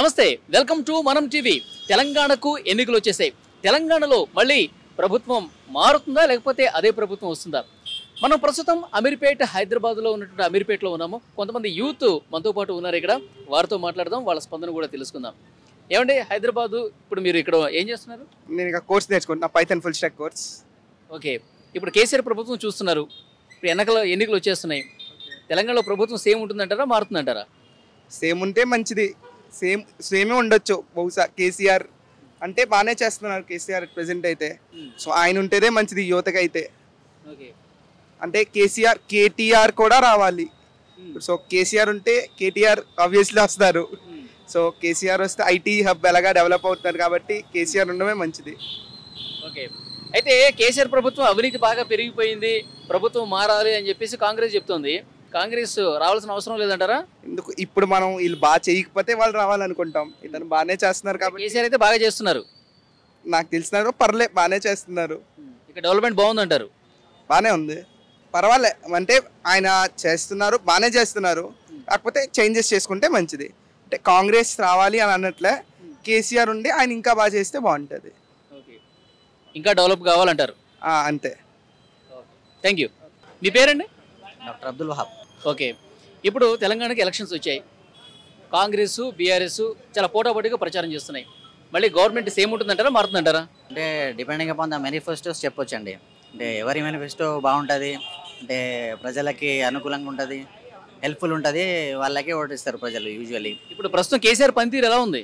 నమస్తే welcome to మనం TV తెలంగాణకు ఎన్నికలు వచ్చేసాయి తెలంగాణలో మళ్ళీ ప్రభుత్వం మారుతుందా లేకపోతే అదే ప్రభుత్వం వస్తుందా మనం ప్రస్తుతం అమీర్పేట హైదరాబాద్లో ఉన్నటువంటి అమీర్పేటలో ఉన్నాము కొంతమంది యూత్ మనతో పాటు ఉన్నారు ఇక్కడ వారితో మాట్లాడదాం వాళ్ళ స్పందన కూడా తెలుసుకుందాం ఏమండి హైదరాబాదు ఇప్పుడు మీరు ఇక్కడ ఏం చేస్తున్నారు నేను ఇక కోర్స్ నేర్చుకుంటున్నా python full stack course okay ఇప్పుడు కేసీఆర్ ప్రభుత్వం చూస్తున్నారు ఇప్పుడు ఎన్నికల ఎన్నికలు వచ్చేస్తున్నాయి తెలంగాణలో ప్రభుత్వం సేమ్ ఉంటుందంటారా మారుతుందంటారా సేమ్ ఉంటే మంచిది సేమ్ సేమే ఉండొచ్చు బహుశా కేసీఆర్ అంటే బాగానే చేస్తున్నారు కేసీఆర్ ప్రెసెంట్ అయితే సో ఆయన ఉంటేనే మంచిది యువతకి అయితే ఓకే అంటే కేసీఆర్ కేటీఆర్ కూడా రావాలి సో కేసీఆర్ ఉంటే కేటీఆర్ ఆబ్వియస్లీ వస్తారు సో కేసీఆర్ వస్తే ఐటీ హబ్ ఎలాగా డెవలప్ అవుతున్నారు కాబట్టి కేసీఆర్ ఉండడమే మంచిది ఓకే అయితే కేసీఆర్ ప్రభుత్వం అవినీతి బాగా పెరిగిపోయింది ప్రభుత్వం మారాలి అని చెప్పేసి కాంగ్రెస్ చెప్తోంది కాంగ్రెస్ రావాల్సిన అవసరం లేదంటారా ఎందుకు ఇప్పుడు మనం వీళ్ళు బాగా చేయకపోతే వాళ్ళు రావాలనుకుంటాం ఇతను బాగానే చేస్తున్నారు కాబట్టి కేసీఆర్ అయితే బాగా చేస్తున్నారు నాకు తెలిసినారు పర్లే బాగానే చేస్తున్నారు ఇక డెవలప్మెంట్ బాగుందంటారు బాగానే ఉంది పర్వాలే అంటే ఆయన చేస్తున్నారు బాగానే చేస్తున్నారు కాకపోతే చేంజెస్ చేసుకుంటే మంచిది అంటే కాంగ్రెస్ రావాలి అని అన్నట్లే కేసీఆర్ ఉండి ఆయన ఇంకా బాగా చేస్తే బాగుంటుంది ఓకే ఇంకా డెవలప్ కావాలంటారు ఆ, అంతే థ్యాంక్ యూ మీ పేరండి డాక్టర్ అబ్దుల్ వహాబ్ ఓకే ఇప్పుడు తెలంగాణకి ఎలక్షన్స్ వచ్చాయి కాంగ్రెస్ బీఆర్ఎస్ చాలా పోటాపోటీగా ప్రచారం చేస్తున్నాయి మళ్ళీ గవర్నమెంట్ సేమ్ ఉంటుందంటారా మారుతుందంటారా అంటే డిపెండింగ్ అపాన్ ద మేనిఫెస్టోస్ చెప్పొచ్చండి అంటే ఎవరి మేనిఫెస్టో బాగుంటుంది అంటే ప్రజలకి అనుకూలంగా ఉంటుంది హెల్ప్ఫుల్ ఉంటుంది వాళ్ళకే ఓటిస్తారు ప్రజలు యూజువల్లీ ఇప్పుడు ప్రస్తుతం కేసీఆర్ పనితీరు ఎలా ఉంది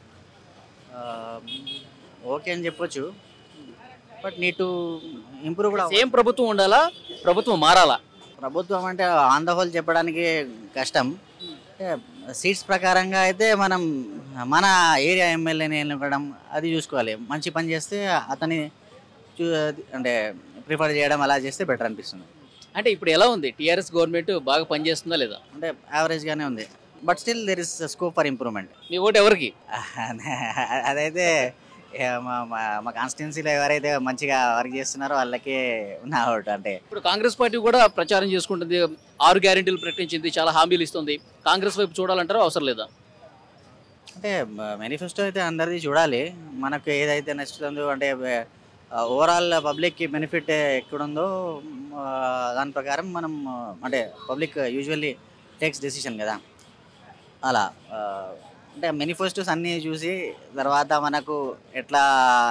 ఓకే అని చెప్పొచ్చు బట్ నీ టు ఇంప్రూవ్ కూడా సేమ్ ప్రభుత్వం ఉండాలా ప్రభుత్వం మారాలా ప్రభుత్వం అంటే ఆన్ ద హోల్ చెప్పడానికి కష్టం సీట్స్ ప్రకారంగా అయితే మనం మన ఏరియా ఎమ్మెల్యేని ఎన్నుకోవడం అది చూసుకోవాలి మంచి పని చేస్తే అతని చూ- అంటే ప్రిఫర్ చేయడం అలా చేస్తే బెటర్ అనిపిస్తుంది అంటే ఇప్పుడు ఎలా ఉంది టీఆర్ఎస్ గవర్నమెంట్ బాగా పనిచేస్తుందా లేదా అంటే యావరేజ్గానే ఉంది but still there is scope for improvement మీ ఓటు ఎవరికి అదైతే ఏ, మా మా- మా కాన్స్టిట్యున్సీలో ఎవరైతే మంచిగా వర్క్ చేస్తున్నారో వాళ్ళకే నా ఓటు అంటే ఇప్పుడు కాంగ్రెస్ పార్టీ కూడా ప్రచారం చేసుకుంటుంది ఆరు గ్యారెంటీలు ప్రకటించింది చాలా హామీలు ఇస్తుంది కాంగ్రెస్ వైపు చూడాలంటారా అవసరం లేదా అంటే మేనిఫెస్టో అయితే అందరిది చూడాలి మనకు ఏదైతే నచ్చుతుందో అంటే ఓవరాల్ పబ్లిక్కి బెనిఫిట్ ఎక్కడుందో ఆ, దాని ప్రకారం మనం ఆ, అంటే పబ్లిక్ యూజువల్లీ టేక్స్ డెసిషన్ కదా అలా ఆ, అంటే మేనిఫెస్టోస్ అన్నీ చూసి తర్వాత మనకు ఎట్లా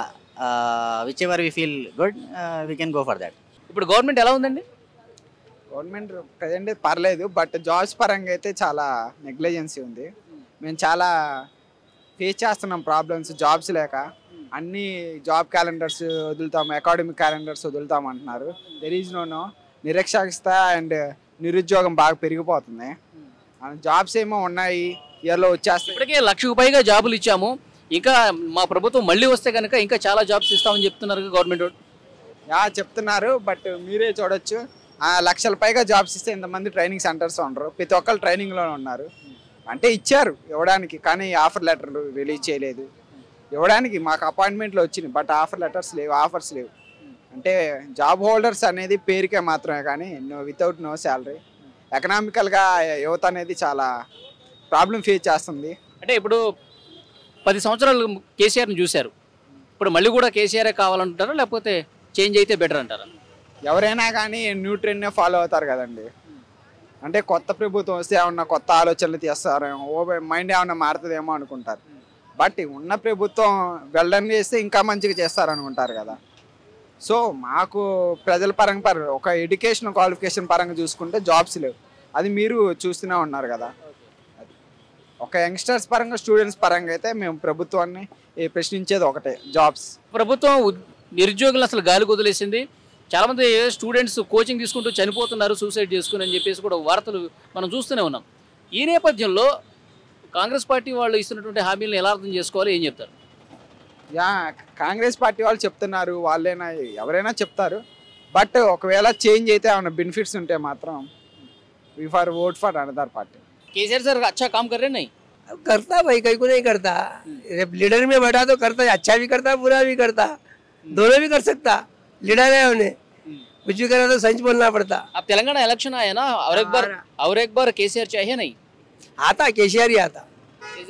whichever we feel good we can go for that ఇప్పుడు గవర్నమెంట్ ఎలా ఉందండి గవర్నమెంట్ ప్రజెంట్ పర్లేదు బట్ జాబ్స్ పరంగా అయితే చాలా నెగ్లిజెన్సీ ఉంది మేము చాలా ఫేస్ చేస్తున్నాం ప్రాబ్లమ్స్ జాబ్స్ లేక అన్ని జాబ్ క్యాలెండర్స్ వదులుతాం అకాడమిక్ క్యాలెండర్స్ వదులుతాం అంటున్నారు దెర్ ఈజ్ నో నో నిరక్షరాస్యత అండ్ నిరుద్యోగం బాగా పెరిగిపోతుంది జాబ్స్ ఏమో ఉన్నాయి ఇయర్లో వచ్చేస్తాయి ఇప్పటికే లక్షకు పైగా జాబులు ఇచ్చాము ఇంకా మా ప్రభుత్వం మళ్ళీ వస్తే కనుక ఇంకా చాలా జాబ్స్ ఇస్తామని చెప్తున్నారు గవర్నమెంట్ వాళ్ళు. యా చెప్తున్నారు బట్ మీరే చూడొచ్చు ఆ లక్షల పైగా జాబ్స్ ఇస్తే ఇంతమంది ట్రైనింగ్ సెంటర్స్ ఉండరు ప్రతి ఒక్కరు ట్రైనింగ్లోనే ఉన్నారు అంటే ఇచ్చారు ఇవ్వడానికి కానీ ఆఫర్ లెటర్ రిలీజ్ చేయలేదు ఇవ్వడానికి మాకు అపాయింట్మెంట్లు వచ్చినాయి బట్ ఆఫర్ లెటర్స్ లేవు ఆఫర్స్ లేవు అంటే జాబ్ హోల్డర్స్ అనేది పేరుకే మాత్రమే కానీ నో వితౌట్ నో శాలరీ ఎకనామికల్గా యువత అనేది చాలా ప్రాబ్లం ఫేస్ చేస్తుంది అంటే ఇప్పుడు పది సంవత్సరాలు కేసీఆర్ని చూశారు ఇప్పుడు మళ్ళీ కూడా కేసీఆర్ కావాలంటారా లేకపోతే చేంజ్ అయితే బెటర్ అంటారా ఎవరైనా కానీ న్యూ ట్రెండ్నే ఫాలో అవుతారు కదండి అంటే కొత్త ప్రభుత్వం వస్తే ఏమన్నా కొత్త ఆలోచనలు తీస్తారేమో ఓ మైండ్ ఏమన్నా మారుతుందేమో అనుకుంటారు బట్ ఉన్న ప్రభుత్వం వెళ్ళడం చేస్తే ఇంకా మంచిగా చేస్తారు అనుకుంటారు కదా సో మాకు ప్రజల పరంగా పర ఒక ఎడ్యుకేషన్ క్వాలిఫికేషన్ పరంగా చూసుకుంటే జాబ్స్ లేవు అది మీరు చూస్తూనే ఉన్నారు కదా అది ఒక యంగ్స్టర్స్ పరంగా స్టూడెంట్స్ పరంగా అయితే మేము ప్రభుత్వాన్ని ఏ ప్రశ్నించేది ఒకటే జాబ్స్ ప్రభుత్వం ఉద్- నిరుద్యోగులు అసలు గాలి వదిలేసింది చాలామంది స్టూడెంట్స్ కోచింగ్ తీసుకుంటూ చనిపోతున్నారు సూసైడ్ చేసుకుని అని చెప్పేసి కూడా వార్తలు మనం చూస్తూనే ఉన్నాం ఈ నేపథ్యంలో కాంగ్రెస్ పార్టీ వాళ్ళు ఇస్తున్నటువంటి హామీలను ఎలా అర్థం చేసుకోవాలి ఏం చెప్తారు యా కాంగ్రెస్ పార్టీ వాళ్ళు చెప్తున్నారు వాళ్ళైనా ఎవరైనా చెప్తారు బట్ ఒకవేళ చేంజ్ అయితే ఏమైనా బెనిఫిట్స్ ఉంటే మాత్రం we for vote for another party KCR sir అచ్చా కామ్ కర్ రే నహీ अब करता भाई कहीं को नहीं करता जब लीडर में बैठा तो करता अच्छा भी करता बुरा भी करता दोनों भी कर सकता लीडर है उन्हें कुछ भी करा तो सच बोलना पड़ता अब तेलंगाना इलेक्शन आया ना और एक बार और एक बार केसीआर चाहिए नहीं आता केसीआर ही आता केसीआर था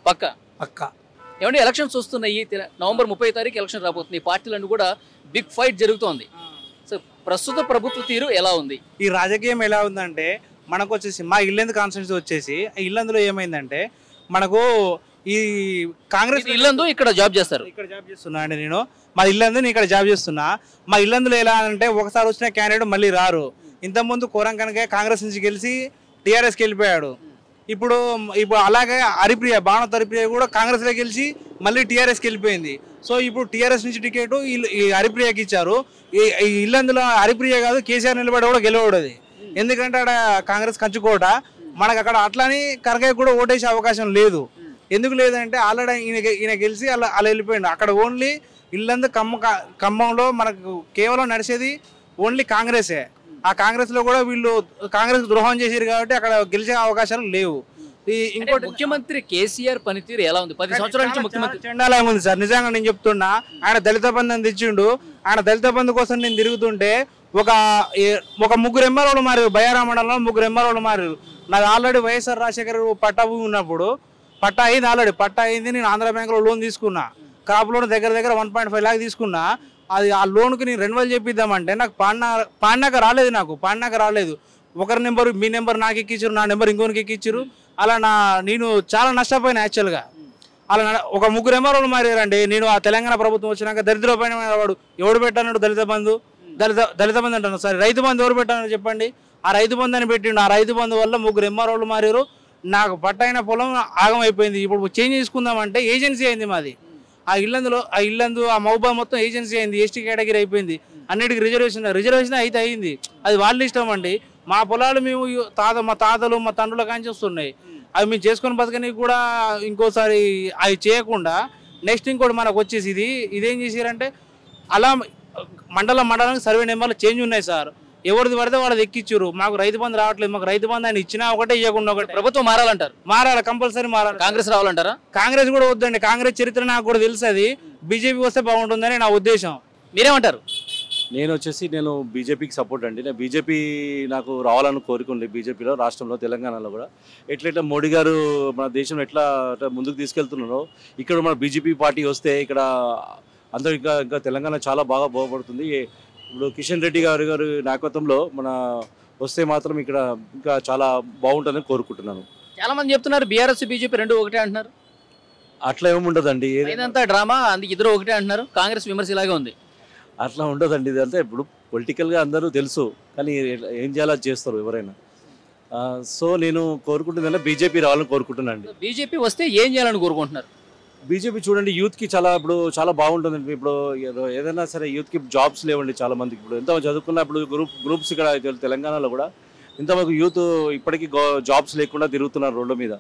పక్క పక్కా ఏమంటే ఎలక్షన్స్ వస్తున్నాయి తెల- నవంబర్ ముప్పై తారీఖు ఎలక్షన్ రాబోతుంది ఈ పార్టీలన్నీ కూడా బిగ్ ఫైట్ జరుగుతోంది సో ప్రస్తుత ప్రభుత్వ తీరు ఎలా ఉంది ఈ రాజకీయం ఎలా ఉందంటే మనకు వచ్చేసి మా ఇల్లందు కాన్స్టిట్యూన్సీ వచ్చేసి ఈ ఇల్లందులో ఏమైందంటే మనకు ఈ కాంగ్రెస్ మీరు ఇల్లందు ఇక్కడ జాబ్ చేస్తారు ఇక్కడ జాబ్ చేస్తున్నా అండి నేను మా ఇల్లందు నేను ఇక్కడ జాబ్ చేస్తున్నా మా ఇల్లందులో ఎలా అంటే ఒకసారి వచ్చిన క్యాండిడేట్ మళ్ళీ రారు ఇంతకుముందు కోరం కనుక కాంగ్రెస్ నుంచి గెలిచి టీఆర్ఎస్కి వెళ్ళిపోయాడు ఇప్పుడు ఇప్పుడు అలాగే హరిప్రియ భావన హరిప్రియ కూడా కాంగ్రెస్లో గెలిచి మళ్ళీ టీఆర్ఎస్కి వెళ్ళిపోయింది సో ఇప్పుడు టీఆర్ఎస్ నుంచి టికెట్ ఈ హరిప్రియకి ఇచ్చారు ఈ ఈ ఇల్లందులో హరిప్రియ కాదు కేసీఆర్ నిలబడి కూడా గెలవడు అది ఎందుకంటే అక్కడ కాంగ్రెస్ కంచుకోట మనకు అక్కడ అట్లని కరగయ్య కూడా ఓటేసే అవకాశం లేదు ఎందుకు లేదంటే ఆల్రెడీ ఈయన ఈయన గెలిచి అలా అలా వెళ్ళిపోయిండు అక్కడ ఓన్లీ ఇల్లందు ఖమ్మ ఖమ్మంలో మనకు కేవలం నడిచేది ఓన్లీ కాంగ్రెసే ఆ కాంగ్రెస్ లో కూడా వీళ్ళు కాంగ్రెస్ ద్రోహం చేశారు కాబట్టి అక్కడ గెలిచే అవకాశాలు లేవు ఈ అంటే ఇంకోటి ముఖ్యమంత్రి కేసీఆర్ పనితీరు ఎలా ఉంది పది సంవత్సరాల నుంచి ముఖ్యమంత్రి చండాలంగా ఉంది సార్ నిజంగా నేను చెప్తున్నా ఆయన దళిత బంధు తెచ్చిండు ఆయన దళిత బంధు కోసం నేను తిరుగుతుంటే ఒక ఏ- ఒక ముగ్గురు ఎమ్మెల్యేలు మారారు బయారా మండలంలో ముగ్గురు ఎమ్మెల్యేలు మారారు నాది ఆల్రెడీ వైఎస్ఆర్ రాజశేఖర్ పట్టా భూమి ఉన్నప్పుడు పట్టా అయింది ఆల్రెడీ పట్టా అయింది నేను ఆంధ్ర బ్యాంకులో లోన్ తీసుకున్నా క్రాప్ లోన్ దగ్గర దగ్గర వన్ పాయింట్ ఫైవ్ లాక్ తీసుకున్నా అది ఆ లోన్కి నేను రెన్యువల్ చేపిద్దామంటే నాకు పాడినా పాడినాక రాలేదు నాకు పాడినాక రాలేదు ఒకరి నెంబర్ మీ నెంబర్ నాకు ఎక్కించారు నా నెంబర్ ఇంకోనికి ఎక్కించారు అలా నా నేను చాలా నష్టపోయాను యాక్చువల్గా అలా నడ- ఒక ముగ్గురు ఎమ్మెల్యేలు మారారండి నేను ఆ తెలంగాణ ప్రభుత్వం వచ్చినాక దరిద్ర పైన వాడు ఎవడు పెట్టాడు దళిత బంధు దళిత దళిత బంధు అంటాను సారీ రైతు బంధు ఎవరు పెట్టాను చెప్పండి ఆ రైతు బంధు అని పెట్టిండు ఆ రైతు బంధు వల్ల ముగ్గురు ఎమ్మెల్యేలు మారారు నాకు పట్టైన పొలం ఆగం అయిపోయింది ఇప్పుడు చేంజ్ చేసుకుందామంటే ఏజెన్సీ అయింది మాది ఆ ఇల్లందులో ఆ ఇల్లందు ఆ మహబూబా మొత్తం ఏజెన్సీ అయింది ఎస్టీ కేటగిరీ అయిపోయింది అన్నిటికీ రిజర్వేషన్ రిజర్వేషన్ అయితే అయింది అది వాళ్ళ ఇష్టం అండి మా పొలాలు మేము యు- తాత మా తాతలు మా తండ్రుల కాంచి వస్తున్నాయి అవి మేము చేసుకొని బతకనికి కూడా ఇంకోసారి అవి చేయకుండా నెక్స్ట్ ఇంకోటి మనకు వచ్చేసి ఇది ఇదేం చేసారంటే అలా మండలం మండలానికి సర్వే నెంబర్లు చేంజ్ ఉన్నాయి సార్ ఎవరిది పడితే వాళ్ళది ఎక్కిచ్చారు మాకు రైతు బంధు రావట్లేదు మాకు రైతు బంధు అని ఇచ్చినా ఒకటే ఇవ్వకుండా ఒకటే ప్రభుత్వం మారాలంటారు మారాలి కంపల్సరీ మారాలి కాంగ్రెస్ రావాలంటారా కాంగ్రెస్ కూడా వద్దండి కాంగ్రెస్ చరిత్ర నాకు కూడా తెలుసు అది బీజేపీ వస్తే బాగుంటుందని నా ఉద్దేశం మీరేమంటారు నేను వచ్చేసి నేను బీజేపీకి సపోర్ట్ అండి నేను బీజేపీ నాకు రావాలని కోరుకుంది బీజేపీలో రాష్ట్రంలో తెలంగాణలో కూడా ఎట్లయితే మోడీ గారు మన దేశం ఎట్లా అట్లా ముందుకు తీసుకెళ్తున్నారో ఇక్కడ మన బీజేపీ పార్టీ వస్తే ఇక్కడ అందరూ ఇంకా ఇంకా తెలంగాణ చాలా బాగా బాగుపడుతుంది ఇప్పుడు కిషన్ రెడ్డి గారి గారి నాయకత్వంలో మన వస్తే మాత్రం ఇక్కడ ఇంకా చాలా బాగుంటుందని కోరుకుంటున్నాను చాలా మంది చెప్తున్నారు బీఆర్ఎస్ బీజేపీ రెండు ఒకటే అంటున్నారు అట్లా ఏముండదండి ఏదైనా ఇదంతా డ్రామా అందుకు ఇద్దరు ఒకటే అంటున్నారు కాంగ్రెస్ విమర్శ ఇలాగే ఉంది అట్లా ఉండదండి ఇదంతా ఇప్పుడు పొలిటికల్గా అందరూ తెలుసు కానీ ఏం చేయాలో అది చేస్తారు ఎవరైనా ఆ, సో నేను కోరుకుంటుందంటే బీజేపీ రావాలని కోరుకుంటున్నాను బీజేపీ వస్తే ఏం చేయాలని కోరుకుంటున్నారు బీజేపీ చూడండి యూత్కి చాలా ఇప్పుడు చాలా బాగుంటుందండి ఇప్పుడు ఏదో- ఏదైనా సరే యూత్కి జాబ్స్ లేవండి చాలా మందికి ఇప్పుడు ఎంతో చదువుకున్నప్పుడు గ్రూప్ గ్రూప్స్ ఇక్కడ తెల- తెలంగాణలో కూడా ఇంతవరకు యూత్ ఇప్పటికీ జాబ్స్ లేకుండా తిరుగుతున్నారు రోడ్ల మీద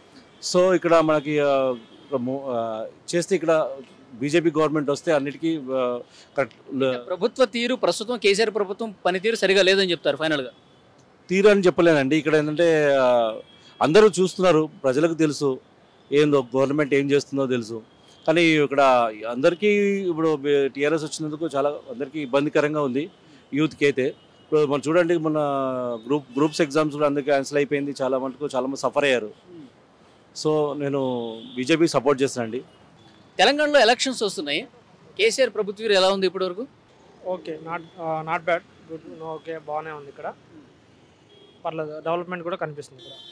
సో ఇక్కడ మనకి ఆ, మో- ఆ, చేస్తే ఇక్కడ బీజేపీ గవర్నమెంట్ వస్తే అన్నిటికీ ఆ, కరెక్ట్ ప్రభుత్వ తీరు ప్రస్తుతం కేసీఆర్ ప్రభుత్వం పనితీరు సరిగా లేదని చెప్తారు ఫైనల్ గా తీరు అని చెప్పలేనండి ఇక్కడ ఏంటంటే ఆ, అందరూ చూస్తున్నారు ప్రజలకు తెలుసు ఏందో గవర్నమెంట్ ఏం చేస్తుందో తెలుసు కానీ ఇక్కడ అందరికీ ఇప్పుడు టీఆర్ఎస్ వచ్చినందుకు చాలా అందరికీ ఇబ్బందికరంగా ఉంది యూత్కి అయితే ఇప్పుడు మనం చూడండి మన గ్రూప్ గ్రూప్స్ ఎగ్జామ్స్ కూడా అందరికీ క్యాన్సిల్ అయిపోయింది చాలా మటుకు చాలా మంది సఫర్ అయ్యారు సో నేను బీజేపీ సపోర్ట్ చేస్తానండి తెలంగాణలో ఎలక్షన్స్ వస్తున్నాయి కేసీఆర్ ప్రభుత్వ తీరు ఎలా ఉంది ఇప్పటి వరకు okay not not bad good okay బాగానే ఉంది ఇక్కడ పర్లేదు డెవలప్మెంట్ కూడా కనిపిస్తుంది ఇక్కడ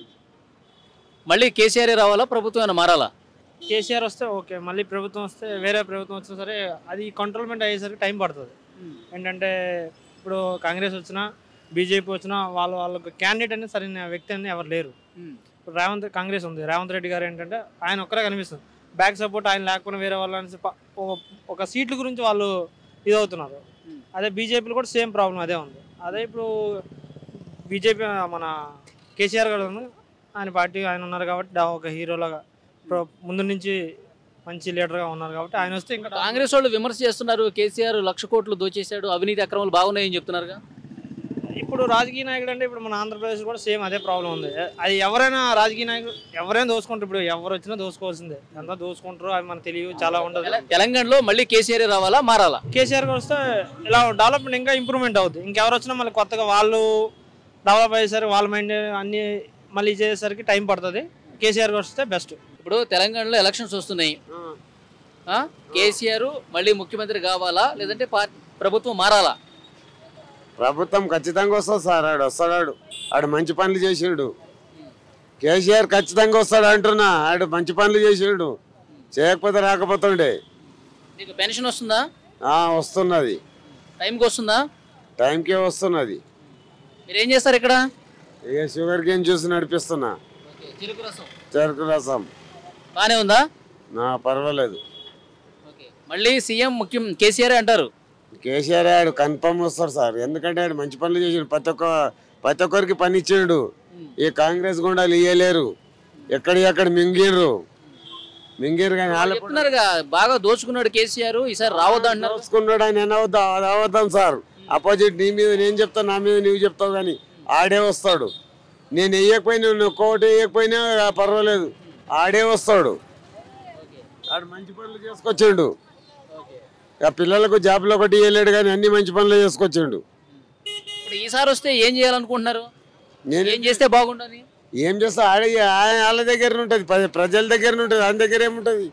మళ్ళీ కేసీఆర్ రావాలా ప్రభుత్వం ఏమైనా మారాలా కేసీఆర్ వస్తే ఓకే మళ్ళీ ప్రభుత్వం వస్తే వేరే ప్రభుత్వం వచ్చినా సరే అది కంట్రోల్మెంట్ అయ్యేసరికి టైం పడుతుంది ఏంటంటే ఇప్పుడు కాంగ్రెస్ వచ్చినా బీజేపీ వచ్చినా వాళ్ళ వాళ్ళకి క్యాండిడేట్ అనేది సరైన వ్యక్తి అనేది ఎవరు లేరు ఇప్పుడు రేవంత్ కాంగ్రెస్ ఉంది రేవంత్ రెడ్డి గారు ఏంటంటే ఆయన ఒక్కరే కనిపిస్తుంది బ్యాక్ సపోర్ట్ ఆయన లేకపోయినా వేరే వాళ్ళు అనేసి ప- ఒక- ఒక సీట్ల గురించి వాళ్ళు ఇదవుతున్నారు అదే బీజేపీలో కూడా సేమ్ ప్రాబ్లం అదే ఉంది అదే ఇప్పుడు బీజేపీ మన కేసీఆర్ గారు ఉంది ఆయన పార్టీ ఆయన ఉన్నారు కాబట్టి డా- ఒక హీరోలాగా ఇప్పుడు ముందు నుంచి మంచి లీడర్గా ఉన్నారు కాబట్టి ఆయన వస్తే ఇంకా కాంగ్రెస్ వాళ్ళు విమర్శ చేస్తున్నారు కేసీఆర్ లక్ష కోట్లు దోచేశాడు అవినీతి అక్రమాలు బాగున్నాయని చెప్తున్నారుగా ఇప్పుడు రాజకీయ నాయకుడు అంటే ఇప్పుడు మన ఆంధ్రప్రదేశ్ కూడా సేమ్ అదే ప్రాబ్లం ఉంది అది ఎవరైనా రాజకీయ నాయకుడు ఎవరైనా దోసుకుంటారు ఇప్పుడు ఎవరు వచ్చినా దోసుకోవాల్సిందే అంతా దోసుకుంటారు అది మనకు తెలియదు చాలా ఉండదు తెల- తెలంగాణలో మళ్ళీ కేసీఆర్ రావాలా మారాలా కేసీఆర్ గారు వస్తే ఇలా డెవలప్మెంట్ ఇంకా ఇంప్రూవ్మెంట్ అవుతుంది ఇంకెవరు వచ్చినా మళ్ళీ కొత్తగా వాళ్ళు డెవలప్ అయ్యేసరికి వాళ్ళ మైండ్ అన్ని మళ్ళీ చేసేసరికి టైం పడుతుంది కేసీఆర్ గారు వస్తే బెస్ట్ ఇప్పుడు తెలంగాణలో ఎలక్షన్స్ వస్తున్నాయి ఆ? కేసీఆర్ మళ్ళీ ముఖ్యమంత్రి కావాలా లేదంటే పార్టీ ప్రభుత్వం మారాలా ప్రభుత్వం ఖచ్చితంగా వస్తుంది సార్ ఆడు వస్తాడు ఆడు మంచి పనులు చేసాడు కేసీఆర్ ఖచ్చితంగా వస్తాడు అంటున్నా ఆడు మంచి పనులు చేసాడు చేయకపోతే రాకపోతుండే మీకు పెన్షన్ వస్తుందా ఆ, వస్తున్నది టైంకి వస్తుందా టైంకే వస్తున్నది మీరు ఏం చేస్తారు ఇక్కడ ఇక షుగర్ కేన్ జ్యూస్ నడిపిస్తున్నా చిరుకు రసం చెరుకు రసం బానే ఉందా నా పర్వాలేదు మళ్ళీ సీఎం ముఖ్యం కేసీఆర్ అంటారు కేసీఆర్ ఆడు కన్ఫర్మ్ వస్తాడు సార్ ఎందుకంటే ఆడు మంచి పనులు చేసాడు ప్రతి ఒక్క ప్రతి ఒక్కరికి పని ఇచ్చాడు ఈ కాంగ్రెస్ గుండాలు ఇయ్యలేరు ఎక్కడ ఎక్కడ మింగిర్రు మింగిరు కానీ వాళ్ళ చెప్తున్నారుగా బాగా దోచుకున్నాడు కేసీఆర్ ఈసారి రావద్దు అంటున్నారు దోచుకున్నాడు ఆయన అనవద్దా అది అవద్దాం సార్ అపోజిట్ నీ మీద నేను చెప్తాను నా మీద నువ్వు చెప్తావు కానీ ఆడే వస్తాడు నేను వేయకపోయినా నువ్వు కోటి వేయకపోయినా పర్వాలేదు ఆడే వస్తాడు ఆడు మంచి పనులు చేసుకొచ్చిండు ఆ పిల్లలకు జాబ్లు ఒకటి వేయలేడు కానీ అన్ని మంచి పనులు చేసుకొచ్చిండు ఇప్పుడు ఈసారి వస్తే ఏం చేయాలనుకుంటున్నారు నేను ఏం చేస్తే బాగుండని ఏం చేస్తా ఆడ ఆయన వాళ్ళ దగ్గర ఉంటుంది ప్రజల దగ్గర ఉంటుంది ఆయన దగ్గర ఏముంటుంది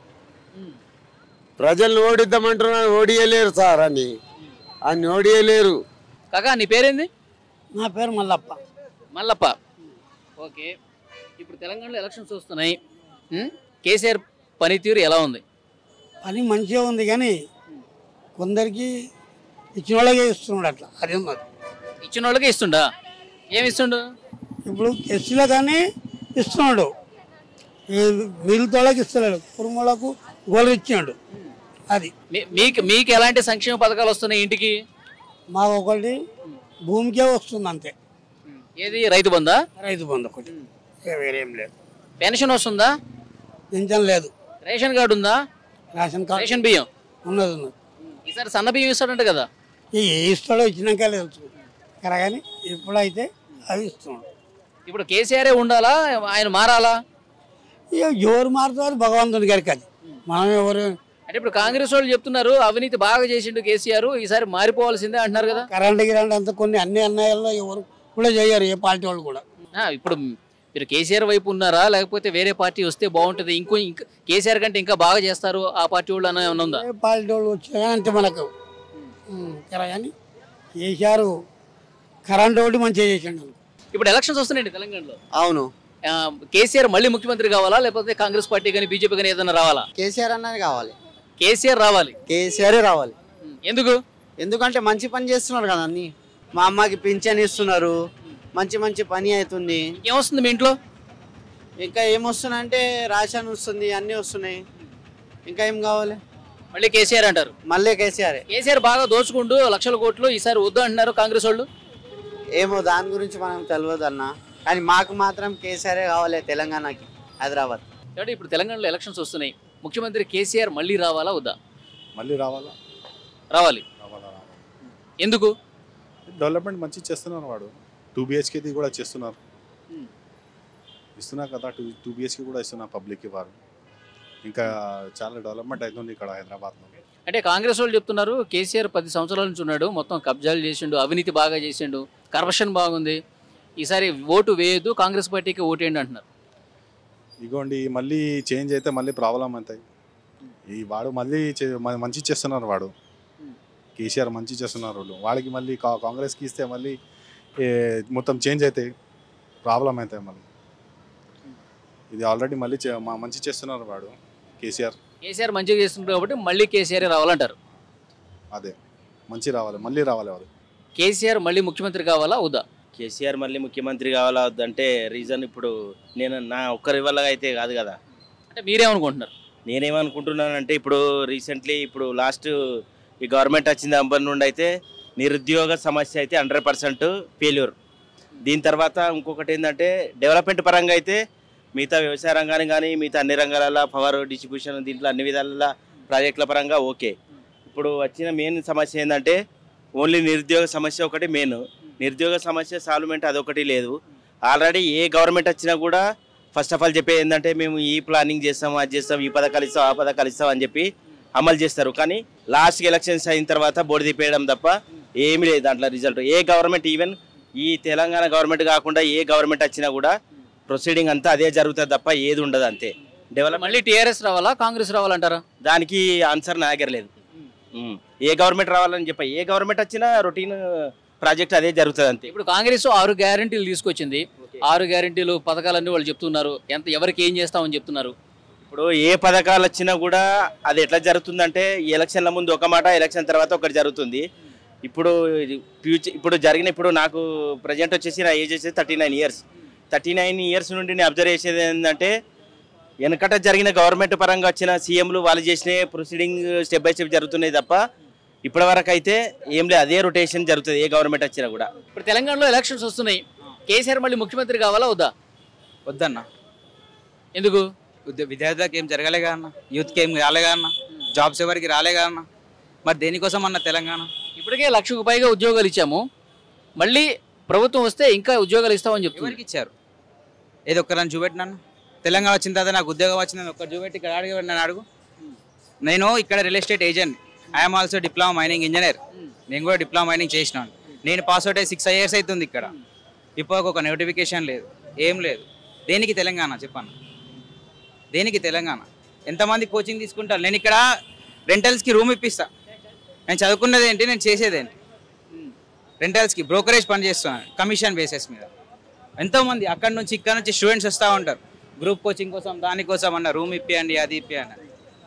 ప్రజల్ని ఓడిద్దామంటున్నారు ఓడియలేరు సార్ అని అని ఓడియలేరు కాకా నీ పేరేంది నా పేరు మల్లప్ప మల్లప్ప ఓకే ఇప్పుడు తెలంగాణలో ఎలక్షన్స్ వస్తున్నాయి ఉమ్, కేసీఆర్ పనితీరు ఎలా ఉంది పని మంచిగా ఉంది కానీ కొందరికి ఇచ్చిన వాళ్ళకే ఇస్తున్నాడు అట్లా అదే మరి ఇచ్చిన వాళ్ళకి ఇస్తుండా ఏమి ఇస్తుండు ఇప్పుడు ఎస్సీలో కానీ ఇస్తున్నాడు ఈ మిగిలిన వాళ్ళకి ఇస్తలేడు కుటుంబాలకు గోలు ఇచ్చాడు అది మీ- మీకు మీకు ఎలాంటి సంక్షేమ పథకాలు వస్తున్నాయి ఇంటికి మాకు ఒకటి భూమికే వస్తుంది అంతే ఏది రైతు బందా రైతు బంధు ఒకటి ఇక వేరేం లేదు పెన్షన్ వస్తుందా పింఛన్ లేదు రేషన్ కార్డు ఉందా రేషన్ కార్డు రేషన్ బియ్యం ఉన్నది ఉన్నది ఈసారి సన్న బియ్యం ఇస్తాడంట కదా ఇక ఏ ఇస్తాడో ఇచ్చినాక తెలుసు కదా కానీ ఇప్పుడైతే అవి ఇస్తున్నాడు ఇప్పుడు కేసీఆరే ఉండాలా ఆయన మారాలా ఇక ఎవరు మారుతారు భగవంతుని గారికి అది మనం ఎవరు అంటే ఇప్పుడు కాంగ్రెస్ వాళ్ళు చెప్తున్నారు అవినీతి బాగా చేసిండు కేసీఆర్ ఈసారి మారిపోవాల్సిందే అంటున్నారు కదా కరెంట్ గిరెంట్ అంతా కొన్ని అన్ని అన్యాయాల్లో ఎవరు కూడా చేయరు ఏ పార్టీ వాళ్ళు కూడా ఆ, ఇప్పుడు మీరు కేసీఆర్ వైపు ఉన్నారా లేకపోతే వేరే పార్టీ వస్తే బాగుంటుంది ఇంకో ఇంకా కేసీఆర్ కంటే ఇంకా బాగా చేస్తారు ఆ పార్టీ వాళ్ళు అన్న ఏమన్నా ఉందా ఏ పార్టీ వాళ్ళు వచ్చినా అంటే మనకు ఉమ్, కదా కానీ కేసీఆర్ కరెంట్ ఒకటి మంచిగా చేసిండు ఇప్పుడు ఎలక్షన్స్ వస్తున్నాయండి తెలంగాణలో అవును ఆ, కేసీఆర్ మళ్ళీ ముఖ్యమంత్రి కావాలా లేకపోతే కాంగ్రెస్ పార్టీ కానీ బీజేపీ కానీ ఏదైనా రావాలా కేసీఆర్ అన్నది కావాలి కేసీఆర్ రావాలి కేసీఆర్ రావాలి ఎందుకు ఎందుకంటే మంచి పని చేస్తున్నారు కదా అన్ని మా అమ్మకి పింఛన్ ఇస్తున్నారు మంచి మంచి పని అవుతుంది ఏమొస్తుంది మీ ఇంట్లో ఇంకా ఏమొస్తుందంటే రేషన్ వస్తుంది అన్నీ వస్తున్నాయి ఇంకా ఏం కావాలి మళ్ళీ కేసీఆర్ అంటారు మళ్ళీ కేసీఆర్ కేసీఆర్ బాగా దోచుకుంటూ లక్షల కోట్లు ఈసారి వద్దు అంటున్నారు కాంగ్రెస్ వాళ్ళు ఏమో దాని గురించి మనం తెలియదు అన్న కానీ మాకు మాత్రం కేసీఆర్ కావాలి తెలంగాణకి హైదరాబాద్ కాబట్టి ఇప్పుడు తెలంగాణలో ఎలక్షన్స్ వస్తున్నాయి ముఖ్యమంత్రి కేసీఆర్ మళ్ళీ రావాలా వద్దా మళ్ళీ రావాలా రావాలి రావాలా రావాలా ఎందుకు డెవలప్మెంట్ మంచి చేస్తున్నారు వాడు టూ బిహెచ్కేది కూడా చేస్తున్నారు ఇస్తున్నారు కదా టూ టూ బిహెచ్కే కూడా ఇస్తున్నారు పబ్లిక్కి వారు ఇంకా చాలా డెవలప్మెంట్ అవుతుంది ఇక్కడ హైదరాబాద్లో అంటే కాంగ్రెస్ వాళ్ళు చెప్తున్నారు కేసీఆర్ పది సంవత్సరాల నుంచి ఉన్నాడు మొత్తం కబ్జాలు చేసిండు అవినీతి బాగా చేసిండు కరప్షన్ బాగుంది ఈసారి ఓటు వేయొద్దు కాంగ్రెస్ పార్టీకి ఓటేయండి అంటున్నారు ఇగోండి మళ్ళీ చేంజ్ అయితే మళ్ళీ ప్రాబ్లం అవుతాయి ఈ వాడు మళ్ళీ చే- మ- మంచి చేస్తున్నారు వాడు కేసీఆర్ మంచి చేస్తున్నారు వాళ్ళు వాడికి మళ్ళీ కా- కాంగ్రెస్కి ఇస్తే మళ్ళీ ఏ, మొత్తం చేంజ్ అవుతాయి ప్రాబ్లం అవుతాయి మళ్ళీ ఇది ఆల్రెడీ మళ్ళీ చే- మా- మంచి చేస్తున్నారు వాడు కేసీఆర్ కేసీఆర్ మంచిగా చేస్తుంటారు కాబట్టి మళ్ళీ కేసీఆర్ రావాలంటారు అదే మంచి రావాలి మళ్ళీ రావాలి వాడు కేసీఆర్ మళ్ళీ ముఖ్యమంత్రి కావాలా వద్దా కేసీఆర్ మళ్ళీ ముఖ్యమంత్రి కావాలా వద్దంటే రీజన్ ఇప్పుడు నేను నా ఒక్కరి వల్ల అయితే కాదు కదా అంటే మీరేమనుకుంటున్నారు నేనేమనుకుంటున్నానంటే ఇప్పుడు రీసెంట్లీ ఇప్పుడు లాస్ట్ ఈ గవర్నమెంట్ వచ్చిన అంబర్ నుండి అయితే నిరుద్యోగ సమస్య అయితే హండ్రెడ్ పర్సెంట్ ఫెయిల్యూర్ దీని తర్వాత ఇంకొకటి ఏంటంటే డెవలప్మెంట్ పరంగా అయితే మిగతా వ్యవసాయ రంగాన్ని కానీ మిగతా అన్ని రంగాలలో పవర్ డిస్ట్రిబ్యూషన్ దీంట్లో అన్ని విధాల ప్రాజెక్టుల పరంగా ఓకే ఇప్పుడు వచ్చిన మెయిన్ సమస్య ఏంటంటే ఓన్లీ నిరుద్యోగ సమస్య ఒకటి మెయిన్ నిరుద్యోగ సమస్య సాల్వ్మెంట్ అదొకటి లేదు ఆల్రెడీ ఏ గవర్నమెంట్ వచ్చినా కూడా ఫస్ట్ ఆఫ్ ఆల్ చెప్పేది ఏంటంటే మేము ఈ ప్లానింగ్ చేస్తాం అది చేస్తాం ఈ పథకాలు ఇస్తాం ఆ పథకాలు ఇస్తాం అని చెప్పి అమలు చేస్తారు కానీ లాస్ట్ ఎలక్షన్స్ అయిన తర్వాత బోర్డు తిప్పేయడం తప్ప ఏమీ లేదు దాంట్లో రిజల్ట్ ఏ గవర్నమెంట్ ఈవెన్ ఈ తెలంగాణ గవర్నమెంట్ కాకుండా ఏ గవర్నమెంట్ వచ్చినా కూడా ప్రొసీడింగ్ అంతా అదే జరుగుతుంది తప్ప ఏది ఉండదు అంతే డెవలప్ మళ్ళీ టీఆర్ఎస్ రావాలా కాంగ్రెస్ రావాలంటారా దానికి ఆన్సర్ నా దగ్గర లేదు ఉమ్. ఏ గవర్నమెంట్ రావాలని చెప్ప ఏ గవర్నమెంట్ వచ్చినా రొటీన్ ప్రాజెక్ట్ అదే జరుగుతుంది అంతే ఇప్పుడు కాంగ్రెస్ ఆరు గ్యారంటీలు తీసుకొచ్చింది ఆరు గ్యారంటీలు పథకాలన్నీ వాళ్ళు చెప్తున్నారు ఎంత ఎవరికి ఏం చేస్తామని చెప్తున్నారు ఇప్పుడు ఏ పథకాలు వచ్చినా కూడా అది ఎట్లా జరుగుతుందంటే ఈ ఎలక్షన్ల ముందు ఒక మాట ఎలక్షన్ తర్వాత ఒకటి జరుగుతుంది ఇప్పుడు ఫ్యూచర్ ఇప్పుడు జరిగిన ఇప్పుడు నాకు ప్రజెంట్ వచ్చేసి నా ఏజ్ వచ్చేసి thirty nine years thirty nine years నుండి నేను అబ్జర్వ్ చేసేది ఏంటంటే వెనకట జరిగిన గవర్నమెంట్ పరంగా వచ్చిన సీఎంలు వాళ్ళు చేసిన ప్రొసీడింగ్ స్టెప్ బై స్టెప్ జరుగుతున్నాయి తప్ప ఇప్పటి వరకు అయితే ఏం లేదు అదే రొటేషన్ జరుగుతుంది ఏ గవర్నమెంట్ వచ్చినా కూడా ఇప్పుడు తెలంగాణలో ఎలక్షన్స్ వస్తున్నాయి కేసీఆర్ మళ్ళీ ముఖ్యమంత్రి కావాలా వద్దా వద్దన్న ఎందుకు ఉద్య- విద్యార్థులకు ఏం జరగలేగా అన్న యూత్కి ఏం రాలేగా అన్న జాబ్స్ ఎవరికి రాలేగా అన్న మరి దేనికోసం అన్న తెలంగాణ ఇప్పటికే లక్షకు పైగా ఉద్యోగాలు ఇచ్చాము మళ్ళీ ప్రభుత్వం వస్తే ఇంకా ఉద్యోగాలు ఇస్తామని చెప్తున్నారు ఎవరికి ఇచ్చారు ఏదో ఒక్కరని చూపెట్టినాను తెలంగాణ వచ్చిన తర్వాత నాకు ఉద్యోగం వచ్చిందని ఒక్కరు చూపెట్టి ఇక్కడ అడిగి నన్ను అడుగు నేను ఇక్కడ real estate agent I'm also diploma mining engineer నేను కూడా డిప్లొమా మైనింగ్ చేసినాను నేను పాస్ అవుట్ అయ్యి సిక్స్ ఇయర్స్ అవుతుంది ఇక్కడ ఇప్పుడు ఒక నోటిఫికేషన్ లేదు ఏం లేదు దేనికి తెలంగాణ చెప్పాను దేనికి తెలంగాణ ఎంతమంది కోచింగ్ తీసుకుంటారు నేను ఇక్కడ రెంటల్స్కి రూమ్ ఇప్పిస్తా నేను చదువుకున్నది ఏంటి నేను చేసేది ఏంటి రెంటల్స్కి బ్రోకరేజ్ పని చేస్తున్నాను కమిషన్ బేసిస్ మీద ఎంతోమంది అక్కడ నుంచి ఇక్కడ నుంచి స్టూడెంట్స్ వస్తూ ఉంటారు గ్రూప్ కోచింగ్ కోసం దానికోసం అన్న రూమ్ ఇప్పియండి అది ఇప్పియండి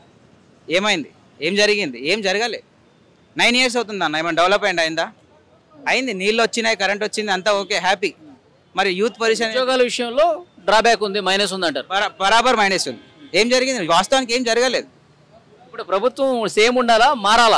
ఏమైంది ఏం జరిగింది ఏం జరగలే నైన్ ఇయర్స్ అవుతుంది అన్న ఏమైనా డెవలప్మెంట్ అయిందా అయింది నీళ్ళు వచ్చినాయి కరెంట్ వచ్చింది అంతా ఓకే హ్యాపీ మరి యూత్ పొజిషన్ ఉద్యోగాల విషయంలో డ్రాబ్యాక్ ఉంది మైనస్ ఉంది అంటారు బరా- బరాబర్ మైనస్ ఉంది ఏం జరిగింది వాస్తవానికి ఏం జరగలేదు ఇప్పుడు ప్రభుత్వం సేమ్ ఉండాలా మారాలా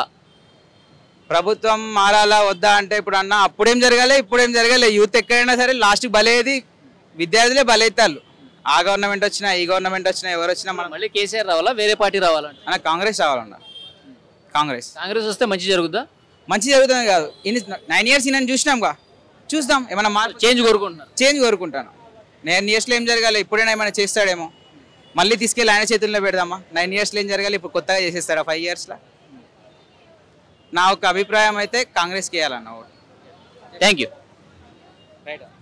ప్రభుత్వం మారాలా వద్దా అంటే ఇప్పుడు అన్న అప్పుడేం జరగాలి ఇప్పుడేం జరగాలి యూత్ ఎక్కడైనా సరే లాస్ట్కి బలేది విద్యార్థులే బలైతారు ఆ గవర్నమెంట్ వచ్చినా ఈ గవర్నమెంట్ వచ్చినా ఎవరు వచ్చినా మనం మళ్ళీ కేసీఆర్ రావాలా వేరే పార్టీ రావాలా అన్న కాంగ్రెస్ రావాలన్న కాంగ్రెస్ కాంగ్రెస్ వస్తే మంచి జరుగుద్దా మంచి జరుగుతుంది కాదు ఇన్ని నైన్ ఇయర్స్ నేను చూసినాంగా చూద్దాం ఏమైనా మార్పు చేంజ్ కోరుకుంటున్నారు చేంజ్ కోరుకుంటాను నైన్ ఇయర్స్లో ఏం జరగాలి ఇప్పుడైనా ఏమైనా చేస్తాడేమో మళ్ళీ తీసుకెళ్ళి ఆయన చేతుల్లో పెడదామా నైన్ ఇయర్స్లో ఏం జరగాలి ఇప్పుడు కొత్తగా చేసేస్తారా ఫైవ్ ఇయర్స్లో నా ఒక అభిప్రాయం అయితే కాంగ్రెస్కి వేయాలన్న ఓటు థ్యాంక్ యూ రైట్